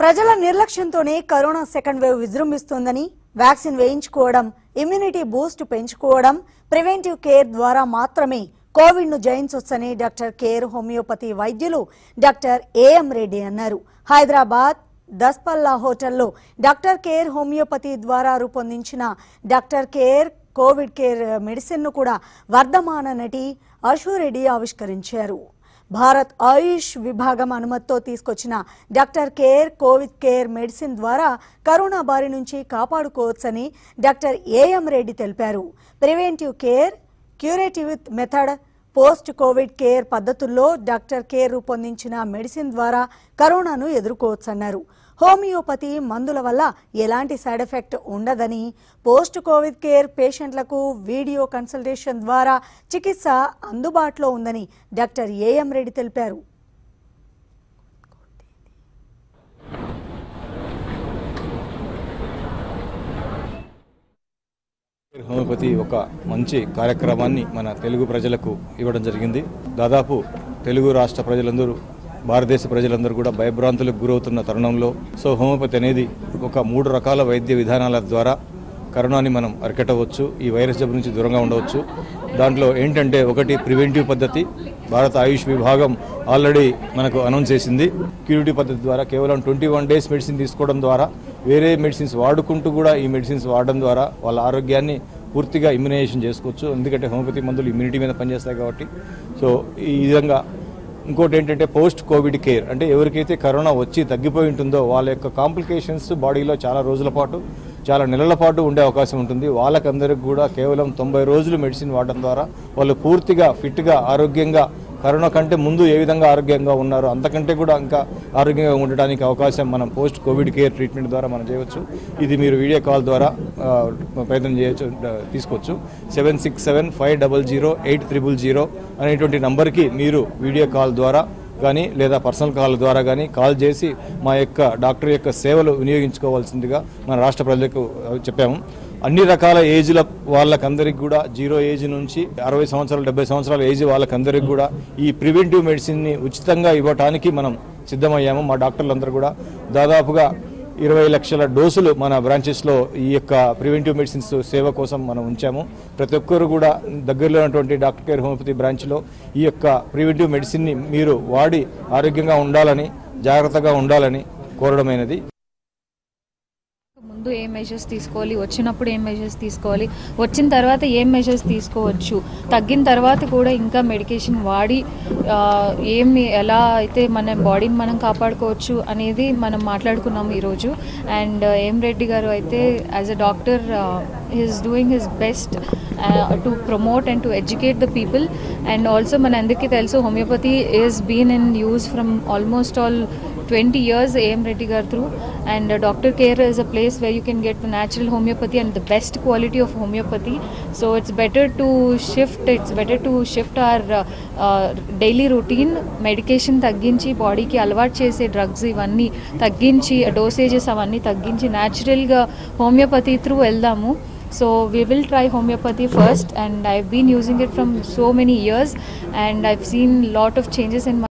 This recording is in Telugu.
ప్రజల నిర్లక్ష్యంతోనే కరోనా సెకండ్ వేవ్ విజృంభిస్తోందని వ్యాక్సిన్ వేయించుకోవడం ఇమ్యూనిటీ బూస్ట్ పెంచుకోవడం ప్రివెంటివ్ కేర్ ద్వారా మాత్రమే కోవిడ్ ను జయించవచ్చని డాక్టర్ కేర్ హోమియోపతి వైద్యులు డాక్టర్ ఏఎం రెడ్డి అన్నారు హైదరాబాద్ దస్పల్లా హోటల్లో డాక్టర్ కేర్ హోమియోపతి ద్వారా రూపొందించిన doctor care Covid care medicine ను కూడా వర్ధమాన నటి అశురెడ్డి ఆవిష్కరించారు భారత్ ఆయుష్ విభాగం అనుమతితో తీసుకొచ్చిన doctor care Covid care medicine ద్వారా కరోనా బారి నుంచి కాపాడుకోవచ్చని డాక్టర్ ఏఎం రెడ్డి తెలిపారు preventive care curative method post Covid care పద్ధతుల్లో డాక్టర్ కేర్ రూపొందించిన మెడిసిన్ ద్వారా కరోనాను ఎదుర్కోవచ్చన్నారు హోమియోపతి మందుల వల్ల ఎలాంటి సైడ్ ఎఫెక్ట్ ఉండదని పోస్ట్ కోవిడ్ కేర్ పేషెంట్లకు వీడియో కన్సల్టేషన్ ద్వారా చికిత్స అందుబాటులో ఉందని డాక్టర్ ఏఎం రెడ్డి తెలిపారు హోమియోపతి ఒక మంచి కార్యక్రమాన్ని మన తెలుగు ప్రజలకు ఇవ్వడం జరిగింది దాదాపు తెలుగు రాష్ట్ర ప్రజలందరూ భారతదేశ ప్రజలందరూ కూడా భయభ్రాంతులకు గురవుతున్న తరుణంలో సో హోమియోపతి అనేది ఒక మూడు రకాల వైద్య విధానాల ద్వారా కరోనాని మనం అరికట్టవచ్చు ఈ వైరస్ జబ్బు నుంచి దూరంగా ఉండవచ్చు దాంట్లో ఏంటంటే ఒకటి ప్రివెంటివ్ పద్ధతి భారత ఆయుష్ విభాగం ఆల్రెడీ మనకు అనౌన్స్ చేసింది క్యూరిటీ పద్ధతి ద్వారా కేవలం ట్వంటీ వన్ డేస్ మెడిసిన్ తీసుకోవడం ద్వారా వేరే మెడిసిన్స్ వాడుకుంటూ కూడా ఈ మెడిసిన్స్ వాడడం ద్వారా వాళ్ళ ఆరోగ్యాన్ని పూర్తిగా ఇమ్యునైజేషన్ చేసుకోవచ్చు ఎందుకంటే హోమియోపతి మందులు ఇమ్యూనిటీ మీద పనిచేస్తాయి కాబట్టి సో ఈ విధంగా ఇంకోటి ఏంటంటే పోస్ట్ కోవిడ్ కేర్ అంటే ఎవరికైతే కరోనా వచ్చి తగ్గిపోయి ఉంటుందో వాళ్ళ యొక్క కాంప్లికేషన్స్ బాడీలో చాలా రోజుల పాటు చాలా నెలల పాటు ఉండే అవకాశం ఉంటుంది వాళ్ళకందరికి కూడా కేవలం తొంభై రోజులు మెడిసిన్ వాడడం ద్వారా వాళ్ళు పూర్తిగా ఫిట్గా ఆరోగ్యంగా కరోనా కంటే ముందు ఏ విధంగా ఆరోగ్యంగా ఉన్నారో అంతకంటే కూడా ఇంకా ఆరోగ్యంగా ఉండడానికి అవకాశం మనం పోస్ట్ కోవిడ్ కేర్ ట్రీట్మెంట్ ద్వారా మనం చేయవచ్చు ఇది మీరు వీడియో కాల్ ద్వారా ఆ, ప్రయత్నం చేయొచ్చు ఆ, తీసుకోవచ్చు seven six seven five double zero eight triple zero అనేటువంటి నంబర్కి మీరు వీడియో కాల్ ద్వారా కానీ లేదా పర్సనల్ కాల్ ద్వారా కానీ కాల్ చేసి మా యొక్క డాక్టర్ యొక్క సేవలు వినియోగించుకోవాల్సిందిగా మన రాష్ట్ర ప్రజలకు ఆ, చెప్పాము అన్ని రకాల ఏజ్ల వాళ్ళకందరికి కూడా జీరో ఏజ్ నుంచి అరవై సంవత్సరాలు డెబ్బై సంవత్సరాల ఏజ్ వాళ్ళకందరికి కూడా ఈ ప్రివెంటివ్ మెడిసిన్ని ఉచితంగా ఇవ్వటానికి మనం సిద్ధమయ్యాము మా డాక్టర్లందరూ కూడా దాదాపుగా ఇరవై లక్షల డోసులు మన బ్రాంచెస్లో ఈ యొక్క ప్రివెంటివ్ మెడిసిన్స్ సేవ కోసం మనం ఉంచాము ప్రతి ఒక్కరు కూడా దగ్గరలో ఉన్నటువంటి డాక్టర్ కేర్ హోమియోపతి బ్రాంచ్లో ఈ యొక్క ప్రివెంటివ్ మెడిసిన్ని మీరు వాడి ఆరోగ్యంగా ఉండాలని జాగ్రత్తగా ఉండాలని కోరడమైనది ముందు ఏం మెజర్స్ తీసుకోవాలి వచ్చినప్పుడు ఏం మెజర్స్ తీసుకోవాలి వచ్చిన తర్వాత ఏం మెజర్స్ తీసుకోవచ్చు తగ్గిన తర్వాత కూడా ఇంకా మెడికేషన్ వాడి ఆ, ఏమి ఎలా అయితే మన బాడీని మనం కాపాడుకోవచ్చు అనేది మనం మాట్లాడుకున్నాము ఈరోజు అండ్ ఏం రెడ్డి గారు అయితే as a doctor he's doing his best to promote and to educate the people and also మన అందరికీ తెలుసు homeopathy is been in use from almost all 20 years AM Reddy gar through and uh, Doctor Care is a place where you can get the natural homeopathy and the best quality of homeopathy so it's better to shift it's better to shift our uh, uh, daily routine medication తగ్గించి బాడీకి అలవాటు చేసే డ్రగ్స్ ఇవన్నీ తగ్గించి డోసేజెస్ అవన్నీ తగ్గించి న్యాచురల్గా హోమియోపతి త్రూ వెళ్దాము so we will try homeopathy first and I've been using it from so many years and I've seen lot of changes in my